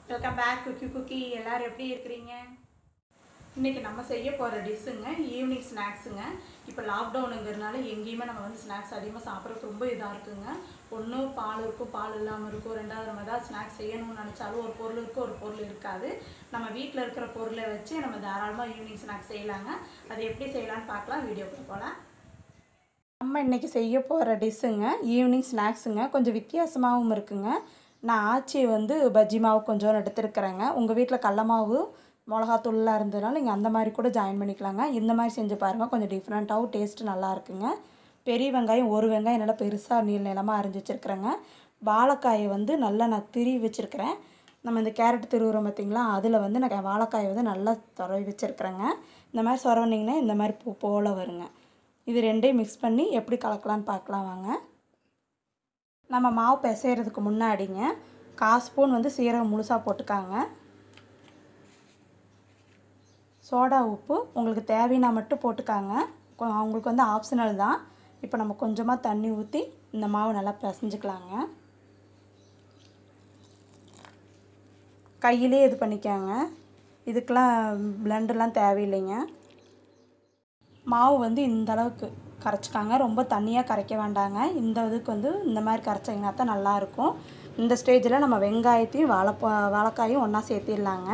welcome back cookie cookie எல்லாரும் எப்படி இருக்கிறீங்க இன்றைக்கி நம்ம செய்ய போகிற டிஷ்ஷுங்க ஈவினிங் ஸ்நாக்ஸுங்க இப்போ லாக்டவுனுங்கிறதுனால எங்கேயுமே நம்ம வந்து ஸ்நாக்ஸ் அதிகமாக சாப்பிட்றதுக்கு ரொம்ப இதாக இருக்குங்க ஒன்றும் பால் இருக்கும் பால் இல்லாமல் இருக்கும் ரெண்டாவது நம்ம ஏதாவது ஸ்நாக்ஸ் செய்யணும்னு நினச்சாலும் ஒரு பொருள் இருக்கும் ஒரு பொருள் இருக்காது நம்ம வீட்டில் இருக்கிற பொருளை வச்சு நம்ம தாராளமாக ஈவினிங் ஸ்நாக்ஸ் செய்யலாங்க அது எப்படி செய்யலாம்னு பார்க்கலாம் வீடியோக்குள்ள போகலாம் நம்ம இன்றைக்கி செய்ய போகிற டிஷ்ஷுங்க ஈவினிங் ஸ்நாக்ஸுங்க கொஞ்சம் வித்தியாசமாகவும் இருக்குங்க நான் ஆச்சி வந்து பஜ்ஜி மாவு கொஞ்சம் எடுத்துருக்குறேங்க உங்கள் வீட்டில் கடல மாவு மிளகாத்தூள்லாம் இருந்ததுனால நீங்கள் அந்த மாதிரி கூட ஜாயின் பண்ணிக்கலாங்க இந்த மாதிரி செஞ்சு பாருங்கள் கொஞ்சம் டிஃப்ரெண்ட்டாகவும் டேஸ்ட்டு நல்லா இருக்குங்க பெரிய வெங்காயம் ஒரு வெங்காயம் நல்லா பெருசாக நீள நீளமாக அரிஞ்சு வச்சுருக்குறேங்க வாழைக்காயை வந்து நல்லா நான் திருவி வச்சுருக்கிறேன் நம்ம இந்த கேரட் திருவுறோம் பார்த்திங்களா அதில் வந்து நான் வாழைக்காயை வந்து நல்லா துறவி வச்சுருக்குறேங்க இந்த மாதிரி சொரவனிங்கன்னா இந்த மாதிரி பூ போல் வருங்க இது ரெண்டையும் மிக்ஸ் பண்ணி எப்படி கலக்கலான்னு பார்க்கலாம் வாங்க நம்ம மாவு பிசைகிறதுக்கு முன்னாடிங்க கால் ஸ்பூன் வந்து சீரகம் முழுசாக போட்டுக்காங்க சோடா உப்பு உங்களுக்கு தேவைன்னா மட்டும் போட்டுக்காங்க கொ- அவங்களுக்கு வந்து ஆப்ஷனல் தான் இப்போ நம்ம கொஞ்சமாக தண்ணி ஊற்றி இந்த மாவு நல்லா பிசைஞ்சுக்கலாங்க கையிலே இது பண்ணிக்காங்க இதுக்கெலாம் பிளெண்டர்லாம் தேவையில்லைங்க மாவு வந்து இந்த அளவுக்கு கரைச்சிக்காங்க ரொம்ப தண்ணியாக கரைக்க வேண்டாங்க இந்த இதுக்கு வந்து இந்த மாதிரி கரைச்சிங்கன்னா தான் நல்லாயிருக்கும் இந்த ஸ்டேஜில் நம்ம வெங்காயத்தையும் வாழைப்பா வாழைக்காயும் ஒன்றா சேர்த்திடலாங்க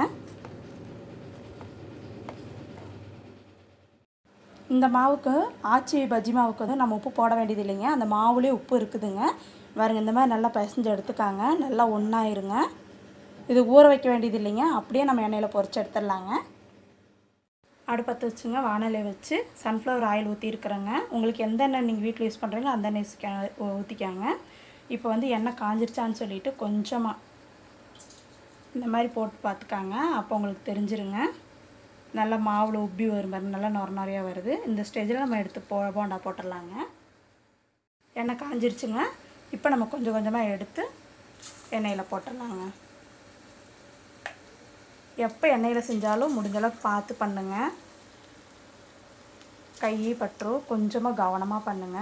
இந்த மாவுக்கு ஆச்சி பஜ்ஜி மாவுக்கு வந்து நம்ம உப்பு போட வேண்டியது இல்லைங்க அந்த மாவுலேயே உப்பு இருக்குதுங்க பாருங்க இந்த மாதிரி நல்லா பிசைஞ்சு எடுத்துக்காங்க நல்லா ஒன்றாயிருங்க இது ஊற வைக்க வேண்டியது இல்லைங்க அப்படியே நம்ம எண்ணெயில் பொரிச்சு எடுத்துடலாங்க அடுப்பத்து வச்சுங்க வானலை வச்சு சன்ஃப்ளவர் ஆயில் ஊற்றிருக்குறேங்க உங்களுக்கு எந்த எண்ணெய் நீங்கள் வீட்டில் யூஸ் பண்ணுறீங்களோ அந்த எண்ணெய் யூஸ் ஊற்றிக்காங்க இப்போ வந்து எண்ணெய் காஞ்சிருச்சான்னு சொல்லிட்டு கொஞ்சமாக இந்த மாதிரி போட்டு பார்த்துக்காங்க அப்போ உங்களுக்கு தெரிஞ்சிருங்க நல்லா மாவில் உப்பி வரும் பாருங்க நல்லா நொர நொறையா வருது இந்த ஸ்டேஜில் நம்ம எடுத்து போ போண்டா போட்டுடலாங்க எண்ணெய் காஞ்சிருச்சுங்க இப்போ நம்ம கொஞ்சம் கொஞ்சமாக எடுத்து எண்ணெயில் போட்டுடலாங்க எப்போ எண்ணெயில் செஞ்சாலும் முடிஞ்ச அளவுக்கு பார்த்து பண்ணுங்க கை பற்றும் கொஞ்சமாக கவனமாக பண்ணுங்க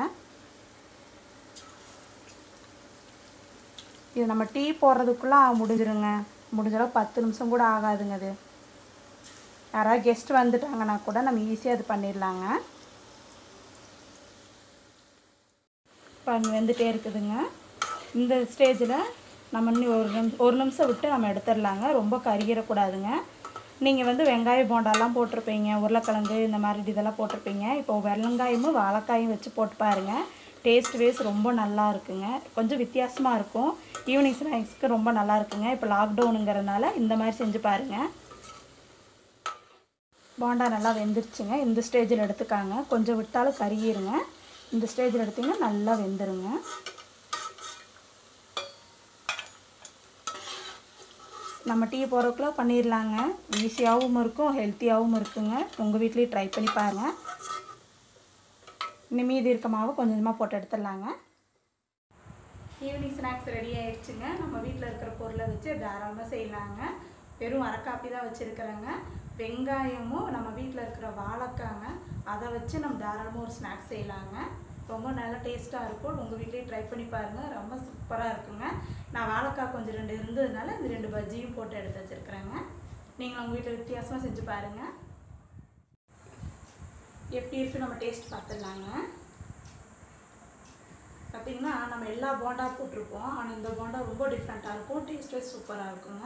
இது நம்ம டீ போடுறதுக்குள்ளே முடிஞ்சிருங்க முடிஞ்ச அளவுக்கு பத்து நிமிஷம் கூட ஆகாதுங்க அது யாராவது கெஸ்ட் வந்துட்டாங்கன்னா கூட நம்ம ஈஸியாக அது பண்ணிடலாங்க இப்போ வெந்துட்டே இருக்குதுங்க இந்த ஸ்டேஜில் நம்ம இன்னும் ஒரு நிமிஷம் ஒரு நிமிஷம் விட்டு நம்ம எடுத்துடலாங்க ரொம்ப கருகிடக்கூடாதுங்க நீங்கள் வந்து வெங்காய போண்டாலாம் போட்டிருப்பீங்க உருளைக்கிழங்கு இந்த மாதிரி இதெல்லாம் போட்டிருப்பீங்க இப்போ வெள்ளங்காயமும் வாழைக்காயும் வச்சு போட்டு பாருங்கள் டேஸ்ட் வேஸ் ரொம்ப நல்லா இருக்குங்க கொஞ்சம் வித்தியாசமாக இருக்கும் ஈவினிங் ஸ்நாக்ஸ்க்கு ரொம்ப நல்லா இருக்குங்க இப்போ லாக்டவுனுங்கிறதுனால இந்த மாதிரி செஞ்சு பாருங்கள் போண்டா நல்லா வெந்துருச்சுங்க இந்த ஸ்டேஜில் எடுத்துக்காங்க கொஞ்சம் விட்டாலும் கருகிருங்க இந்த ஸ்டேஜில் எடுத்தீங்கன்னா நல்லா வெந்துருங்க நம்ம டீ போடுறதுக்குள்ள பண்ணிடலாங்க ஈஸியாகவும் இருக்கும் ஹெல்த்தியாகவும் இருக்குங்க உங்கள் வீட்லேயும் ட்ரை பண்ணி பாருங்கள் இன்னும் மீதி இருக்க மாவு கொஞ்சம் கொஞ்சமாக போட்டு எடுத்துடலாங்க ஈவினிங் ஸ்நாக்ஸ் ரெடி ஆயிடுச்சுங்க நம்ம வீட்டில் இருக்கிற பொருளை வச்சு தாராளமாக செய்யலாங்க வெறும் அரைக்காப்பி தான் வச்சுருக்கிறேங்க வெங்காயமும் நம்ம வீட்டில் இருக்கிற வாழைக்காங்க அதை வச்சு நம்ம தாராளமாக ஒரு ஸ்நாக்ஸ் செய்யலாங்க ரொம்ப நல்லா டேஸ்ட்டாக இருக்கும் உங்கள் வீட்லேயே ட்ரை பண்ணி பாருங்கள் ரொம்ப சூப்பராக இருக்குங்க நான் வாழைக்காய் கொஞ்சம் ரெண்டு இருந்ததுனால இந்த ரெண்டு பஜ்ஜியும் போட்டு எடுத்து வச்சுருக்குறேங்க நீங்கள் உங்கள் வீட்டில் வித்தியாசமாக செஞ்சு பாருங்கள் எப்படி இருக்கு நம்ம டேஸ்ட் பார்த்துடலாங்க பார்த்தீங்கன்னா நம்ம எல்லா போண்டா போட்டிருப்போம் ஆனால் இந்த போண்டா ரொம்ப டிஃப்ரெண்ட்டாக இருக்கும் டேஸ்ட்டே சூப்பராக இருக்குங்க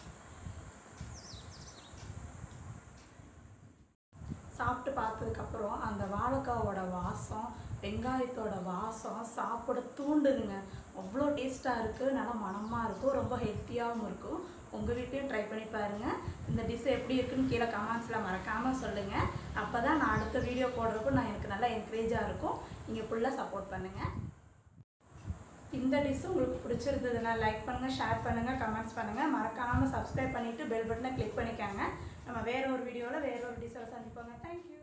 சாப்பிட்டு பார்த்ததுக்கப்புறம் அந்த வாழைக்காவோட வாசம் வெங்காயத்தோட வாசம் சாப்பிட தூண்டுதுங்க அவ்வளோ டேஸ்ட்டாக இருக்குது நல்லா மணமாக இருக்கும் ரொம்ப ஹெல்த்தியாகவும் இருக்கும் உங்கள் வீட்டையும் ட்ரை பண்ணி பாருங்கள் இந்த டிஷ் எப்படி இருக்குன்னு கீழே கமெண்ட்ஸில் மறக்காமல் சொல்லுங்கள் அப்போ தான் நான் அடுத்த வீடியோ போடுறப்போ நான் எனக்கு நல்லா என்கரேஜாக இருக்கும் நீங்கள் ஃபுல்லாக சப்போர்ட் பண்ணுங்கள் இந்த டிஷ் உங்களுக்கு பிடிச்சிருந்ததுன்னா லைக் பண்ணுங்கள் ஷேர் பண்ணுங்கள் கமெண்ட்ஸ் பண்ணுங்கள் மறக்காமல் சப்ஸ்கிரைப் பண்ணிவிட்டு பெல் பட்டனை கிளிக் பண்ணிக்கோங்க நம்ம வேற ஒரு வீடியோவில் வேற ஒரு டிஷ்ஷில் சந்திப்போங்க தேங்க்யூ